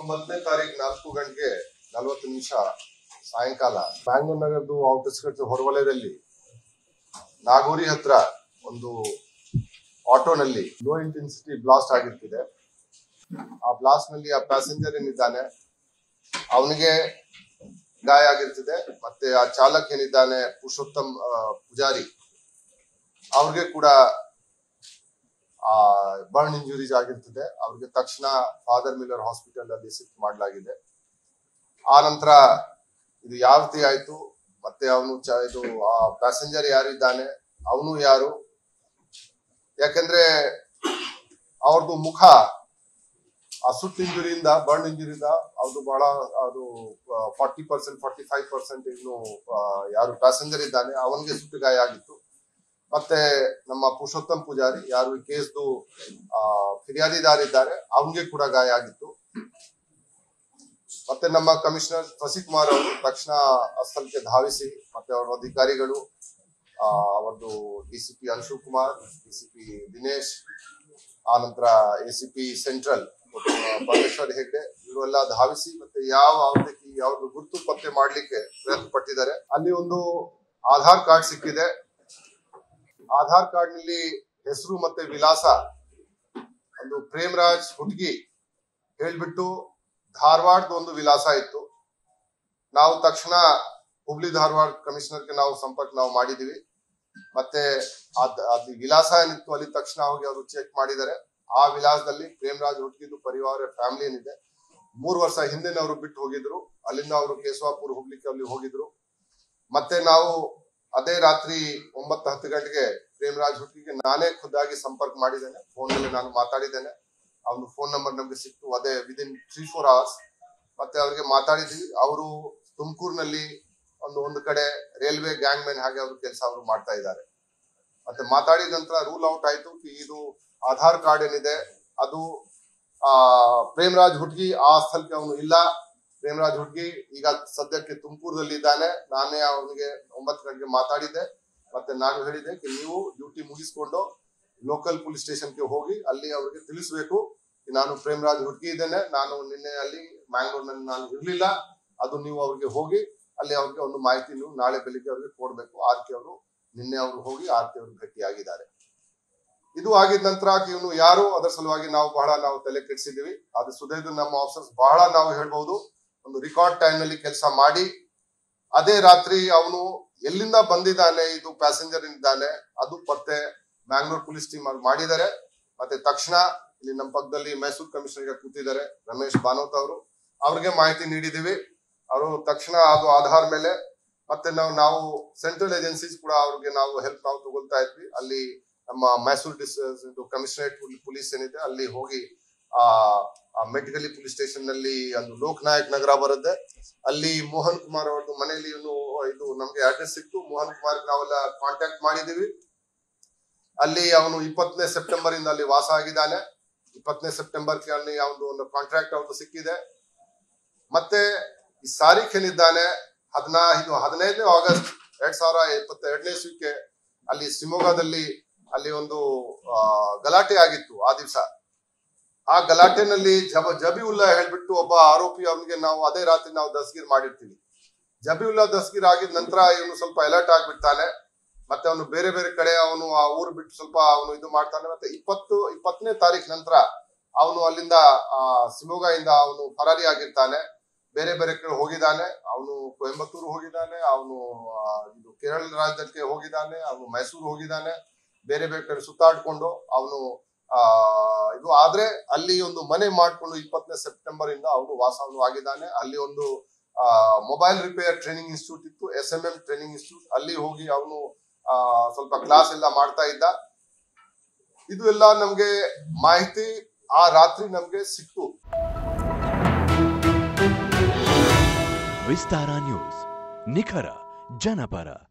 ಇಪ್ಪತ್ತೊಂಬತ್ತನೇ ತಾರೀಕು ನಾಲ್ಕು ಗಂಟೆಗೆ ನಲವತ್ತು ನಿಮಿಷ ಸಾಯಂಕಾಲ ಬ್ಯಾಂಗ್ಳೂರ್ ನಗರದ್ದು ಔಟ್ಸ್ಕರ್ಟ್ಸ್ ಹೊರವಲಯದಲ್ಲಿ ನಾಗೂರಿ ಹತ್ರ ಒಂದು ಆಟೋನಲ್ಲಿ ಲೋ ಇಂಟೆನ್ಸಿಟಿ ಬ್ಲಾಸ್ಟ್ ಆಗಿರ್ತಿದೆ ಆ ಬ್ಲಾಸ್ಟ್ ನಲ್ಲಿ ಆ ಪ್ಯಾಸೆಂಜರ್ ಏನಿದ್ದಾನೆ ಅವನಿಗೆ ಗಾಯ ಆಗಿರ್ತಿದೆ ಮತ್ತೆ ಆ ಚಾಲಕ್ ಏನಿದ್ದಾನೆ ಪುರುಷೋತ್ತಮ್ ಆ, ಪೂಜಾರಿ ಅವ್ರಿಗೆ ಕೂಡ ಆ ಬರ್ನ್ ಇಂಜುರೀಸ್ ಆಗಿರ್ತದೆ ಅವ್ರಿಗೆ ತಕ್ಷಣ ಫಾದರ್ ಮಿಲ್ಲರ್ ಹಾಸ್ಪಿಟಲ್ ಅಲ್ಲಿ ಶಿಫ್ಟ್ ಮಾಡಲಾಗಿದೆ ಆ ನಂತರ ಇದು ಯಾವ ರೀತಿ ಆಯ್ತು ಮತ್ತೆ ಅವನು ಇದು ಆ ಪ್ಯಾಸೆಂಜರ್ ಯಾರಿದ್ದಾನೆ ಅವನು ಯಾರು ಯಾಕಂದ್ರೆ ಅವ್ರದ್ದು ಮುಖ ಆ ಸುಟ್ಟು ಇಂಜುರಿಯಿಂದ ಬರ್ನ್ ಇಂಜುರಿಯಿಂದ ಅದು ಬಹಳ ಅದು forty percent forty five percent ಇನ್ನು ಆ, ಯಾರು ಪ್ಯಾಸೆಂಜರ್ ಇದ್ದಾನೆ ಅವನಿಗೆ ಸುಟ್ಟು ಗಾಯ ಆಗಿತ್ತು ಮತ್ತೆ ನಮ್ಮ ಪುರುಷೋತ್ತಮ್ ಪೂಜಾರಿ ಯಾರು ಈ ಕೇಸ್ದು ಆ ಫಿರ್ಯಾದಿದಾರಿದ್ದಾರೆ ಅವನಿಗೆ ಕೂಡ ಗಾಯ ಆಗಿತ್ತು ಮತ್ತೆ ನಮ್ಮ ಕಮಿಷನರ್ ಶಶಿಕುಮಾರ್ ಅವರು ತಕ್ಷಣ ಸ್ಥಳಕ್ಕೆ ಧಾವಿಸಿ ಮತ್ತೆ ಅವರ ಅಧಿಕಾರಿಗಳು ಆ ಅವರದ್ದು ಡಿಸಿಪಿ ಅನ್ಶು ಕುಮಾರ್ ಡಿಸಿಪಿ ದಿನೇಶ್ ಆ ನಂತರ ಎಸಿಪಿ ಸೆಂಟ್ರಲ್ ಪರಮೇಶ್ವರ್ ಹೆಗ್ಡೆ ಇವರೆಲ್ಲ ಧಾವಿಸಿ ಮತ್ತೆ ಯಾವ ಅವಧಿಗೆ ಯಾವ್ದು ಗುರುತು ಪತ್ತೆ ಮಾಡ್ಲಿಕ್ಕೆ ಪ್ರಯತ್ನ ಪಟ್ಟಿದ್ದಾರೆ ಅಲ್ಲಿ ಒಂದು ಆಧಾರ್ ಕಾರ್ಡ್ ಸಿಕ್ಕಿದೆ ಆಧಾರ್ ಕಾರ್ಡ್ ನಲ್ಲಿ ಹೆಸರು ಮತ್ತೆ ವಿಳಾಸ ಒಂದು ಪ್ರೇಮರಾಜ್ ಹುಡ್ಗಿ ಹೇಳ್ಬಿಟ್ಟು ಧಾರವಾಡದ ಒಂದು ವಿಳಾಸ ಇತ್ತು ನಾವು ತಕ್ಷಣ ಹುಬ್ಳಿ ಧಾರವಾಡ ಕಮಿಷನರ್ಗೆ ನಾವು ಸಂಪರ್ಕ ನಾವು ಮಾಡಿದೀವಿ ಮತ್ತೆ ಅದ್ ಅದು ವಿಳಾಸ ಏನಿತ್ತು ಅಲ್ಲಿ ತಕ್ಷಣ ಹೋಗಿ ಅವರು ಚೆಕ್ ಮಾಡಿದ್ದಾರೆ ಆ ವಿಳಾಸದಲ್ಲಿ ಪ್ರೇಮರಾಜ್ ಹುಡ್ಗಿದು ಪರಿವಾರ ಫ್ಯಾಮಿಲಿ ಏನಿದೆ ಮೂರು ವರ್ಷ ಹಿಂದೆ ಅವರು ಬಿಟ್ಟು ಹೋಗಿದ್ರು ಅಲ್ಲಿಂದ ಅವರು ಕೇಶವಾಪುರ ಹುಬ್ಳಿಗೆ ಅಲ್ಲಿ ಹೋಗಿದ್ರು ಮತ್ತೆ ನಾವು ಅದೇ ರಾತ್ರಿ ಒಂಬತ್ತು ಹತ್ತು ಗಂಟೆಗೆ ಪ್ರೇಮರಾಜ್ ಹುಟ್ಟಿಗೆ ನಾನೇ ಖುದ್ದಾಗಿ ಸಂಪರ್ಕ ಮಾಡಿದ್ದೇನೆ ಫೋನ್ ನಲ್ಲಿ ನಾನು ಮಾತಾಡಿದ್ದೇನೆ ಅವ್ನ ಫೋನ್ ನಂಬರ್ ನಮ್ಗೆ ಸಿಕ್ತು ಅದೇ ವಿದಿನ್ ತ್ರೀ ಫೋರ್ ಅವರ್ಸ್ ಮತ್ತೆ ಅವ್ರಿಗೆ ಮಾತಾಡಿದ್ವಿ ಅವರು ತುಮಕೂರಿನಲ್ಲಿ ಒಂದು ಒಂದು ಕಡೆ ರೈಲ್ವೆ ಗ್ಯಾಂಗ್ ಮ್ಯಾನ್ ಹಾಗೆ ಅವರು ಕೆಲಸ ಅವರು ಮಾಡ್ತಾ ಇದ್ದಾರೆ ಮತ್ತೆ ಮಾತಾಡಿದ ನಂತರ ರೂಲ್ ಔಟ್ ಆಯ್ತು ಕಿ ಇದು ಆಧಾರ್ ಕಾರ್ಡ್ ಏನಿದೆ ಅದು ಆ ಪ್ರೇಮರಾಜ್ ಹುಡ್ಗಿ ಆ ಸ್ಥಳಕ್ಕೆ ಅವನು ಇಲ್ಲ ಪ್ರೇಮರಾಜ್ ಹುಡ್ಗಿ ಈಗ ಸದ್ಯಕ್ಕೆ ತುಮಕೂರದಲ್ಲಿ ಇದ್ದಾನೆ ನಾನೇ ಅವನಿಗೆ ಒಂಬತ್ತು ಗಂಟೆಗೆ ಮಾತಾಡಿದ್ದೆ ಮತ್ತೆ ನಾನು ಹೇಳಿದೆ ಕಿ ನೀವು ಡ್ಯೂಟಿ ಮುಗಿಸ್ಕೊಂಡು ಲೋಕಲ್ ಪೊಲೀಸ್ ಸ್ಟೇಷನ್ಗೆ ಹೋಗಿ ಅಲ್ಲಿ ಅವ್ರಿಗೆ ತಿಳಿಸ್ಬೇಕು ಕಿ ನಾನು ಪ್ರೇಮರಾಜ್ ಹುಡ್ಗಿ ಇದ್ದೇನೆ ನಾನು ನಿನ್ನೆ ಅಲ್ಲಿ ಮ್ಯಾಂಗ್ಳೂರ್ನಲ್ಲಿ ನಾನು ಇರ್ಲಿಲ್ಲ ಅದು ನೀವು ಅವ್ರಿಗೆ ಹೋಗಿ ಅಲ್ಲಿ ಅವ್ರಿಗೆ ಒಂದು ಮಾಹಿತಿ ನೀವು ನಾಳೆ ಬೆಳಿಗ್ಗೆ ಅವ್ರಿಗೆ ಕೊಡ್ಬೇಕು ಆರ್ತಿ ಅವರು ನಿನ್ನೆ ಅವರು ಹೋಗಿ ಆರ್ತಿ ಅವರು ಭೇಟಿಯಾಗಿದ್ದಾರೆ ಇದು ಆಗಿದ ನಂತರ ಇವನು ಯಾರು ಅದರ ಸಲುವಾಗಿ ನಾವು ಬಹಳ ನಾವು ತಲೆ ಕೆಡಿಸಿದೀವಿ ಅದು ಸುದೈದು ನಮ್ಮ ಆಫೀಸರ್ಸ್ ಬಹಳ ನಾವು ಹೇಳ್ಬಹುದು ಒಂದು ರೆಕಾರ್ಡ್ ಟೈಮ್ ನಲ್ಲಿ ಕೆಲಸ ಮಾಡಿ ಅದೇ ರಾತ್ರಿ ಅವನು ಎಲ್ಲಿಂದ ಬಂದಿದ್ದಾನೆ ಇದು ಪ್ಯಾಸೆಂಜರ್ ಇದ್ದಾನೆ ಅದು ಪತ್ತೆ ಮ್ಯಾಂಗ್ಳೂರ್ ಪೊಲೀಸ್ ಟೀಮ್ ಅವ್ರು ಮಾಡಿದ್ದಾರೆ ಮತ್ತೆ ತಕ್ಷಣ ಇಲ್ಲಿ ನಮ್ಮ ಪಕ್ಕದಲ್ಲಿ ಮೈಸೂರು ಕಮಿಷನರ್ ಕೂತಿದ್ದಾರೆ ರಮೇಶ್ ಬಾನೋತ್ ಅವರು ಅವ್ರಿಗೆ ಮಾಹಿತಿ ನೀಡಿದೀವಿ ಅವರು ತಕ್ಷಣ ಅದು ಆಧಾರ ಮೇಲೆ ಮತ್ತೆ ನಾವು ನಾವು ಸೆಂಟ್ರಲ್ ಏಜೆನ್ಸೀಸ್ ಕೂಡ ಅವ್ರಿಗೆ ನಾವು ಹೆಲ್ಪ್ ನಾವು ತಗೊಳ್ತಾ ಇದ್ವಿ ಅಲ್ಲಿ ನಮ್ಮ ಮೈಸೂರು ಡಿಸ್ ಇದು ಕಮಿಷನರೇಟ್ ಪೊಲೀಸ್ ಏನಿದೆ ಅಲ್ಲಿ ಹೋಗಿ ಆ ಮೆಟ್ಗಲಿ ಪೊಲೀಸ್ ಸ್ಟೇಷನ್ ನಲ್ಲಿ ಒಂದು ಲೋಕನಾಯಕ್ ನಗರ ಬರುತ್ತೆ ಅಲ್ಲಿ ಮೋಹನ್ ಕುಮಾರ್ ಅವ್ರದ್ದು ಮನೆಯಲ್ಲಿ ಇವ್ನು ಇದು ನಮ್ಗೆ ಅಡ್ರೆಸ್ ಸಿಕ್ತು ಮೋಹನ್ ಕುಮಾರ್ ನಾವೆಲ್ಲ ಕಾಂಟ್ಯಾಕ್ಟ್ ಮಾಡಿದೀವಿ ಅಲ್ಲಿ ಅವನು ಇಪ್ಪತ್ತನೇ ಸೆಪ್ಟೆಂಬರ್ ಇಂದ ಅಲ್ಲಿ ವಾಸ ಆಗಿದ್ದಾನೆ ಇಪ್ಪತ್ತನೇ ಸೆಪ್ಟೆಂಬರ್ ಅಲ್ಲಿ ಅವನು ಒಂದು ಕಾಂಟ್ರಾಕ್ಟ್ ಅವ್ರದ್ದು ಸಿಕ್ಕಿದೆ ಮತ್ತೆ ಈ ಸಾರಿಕ್ ಏನಿದ್ದಾನೆ ಹದಿನಾ ಇದು ಹದಿನೈದನೇ ಆಗಸ್ಟ್ ಎರಡ್ ಸಾವಿರ ಇಪ್ಪತ್ತ ಎರಡನೇ ಇಸ್ವಿಗೆ ಅಲ್ಲಿ ಶಿವಮೊಗ್ಗದಲ್ಲಿ ಅಲ್ಲಿ ಒಂದು ಆ, ಗಲಾಟೆ ಆಗಿತ್ತು ಆ ದಿವಸ ಆ ಗಲಾಟೆನಲ್ಲಿ ಜಬ ಜಬಿವುಲ್ಲಾ ಹೇಳ್ಬಿಟ್ಟು ಒಬ್ಬ ಆರೋಪಿ ಅವನಿಗೆ ನಾವು ಅದೇ ರಾತ್ರಿ ನಾವು ದಸ್ಗೀರ್ ಮಾಡಿರ್ತೀವಿ ಜಬಿವುಲ್ಲಾ ದಸ್ಗೀರ್ ಆಗಿದ ನಂತರ ಇವನು ಸ್ವಲ್ಪ ಅಲರ್ಟ್ ಆಗ್ಬಿಡ್ತಾನೆ ಮತ್ತೆ ಅವನು ಬೇರೆ ಬೇರೆ ಕಡೆ ಅವನು ಆ ಊರು ಬಿಟ್ಟು ಸ್ವಲ್ಪ ಅವನು ಇದು ಮಾಡ್ತಾನೆ ಮತ್ತೆ ಇಪ್ಪತ್ತು ಇಪ್ಪತ್ತನೇ ತಾರೀಕು ನಂತರ ಅವನು ಅಲ್ಲಿಂದ ಆ ಶಿವಮೊಗ್ಗದಿಂದ ಅವನು ಫರಾರಿ ಆಗಿರ್ತಾನೆ ಬೇರೆ ಬೇರೆ ಕಡೆ ಹೋಗಿದ್ದಾನೆ ಅವನು ಕೊಯಂಬತ್ತೂರು ಹೋಗಿದ್ದಾನೆ ಅವನು ಆ, ಇದು ಕೇರಳ ರಾಜ್ಯಕ್ಕೆ ಹೋಗಿದ್ದಾನೆ ಅವನು ಮೈಸೂರು ಹೋಗಿದ್ದಾನೆ ಬೇರೆ ಬೇರೆ ಕಡೆ ಸುತ್ತಾಡ್ಕೊಂಡು ಅವನು ಆ ಇದು ಆದ್ರೆ ಅಲ್ಲಿ ಒಂದು ಮನೆ ಮಾಡ್ಕೊಂಡು ಇಪ್ಪತ್ತನೇ ಸೆಪ್ಟೆಂಬರ್ ಇಂದ ಅವನು ವಾಸವನ್ನು ಆಗಿದ್ದಾನೆ ಅಲ್ಲಿ ಒಂದು ಮೊಬೈಲ್ ರಿಪೇರ್ ಟ್ರೈನಿಂಗ್ ಇನ್ಸ್ಟಿಟ್ಯೂಟ್ ಇತ್ತು S M M training institute ಅಲ್ಲಿ ಹೋಗಿ ಅವನು ಆ ಸ್ವಲ್ಪ ಕ್ಲಾಸ್ ಎಲ್ಲ ಮಾಡ್ತಾ ಇದ್ದ ಇದು ಎಲ್ಲ ನಮ್ಗೆ ಮಾಹಿತಿ ಆ ರಾತ್ರಿ ನಮ್ಗೆ ಸಿಕ್ತು ವಿಸ್ತಾರ ನ್ಯೂಸ್ ನಿಖರ ಜನಪರ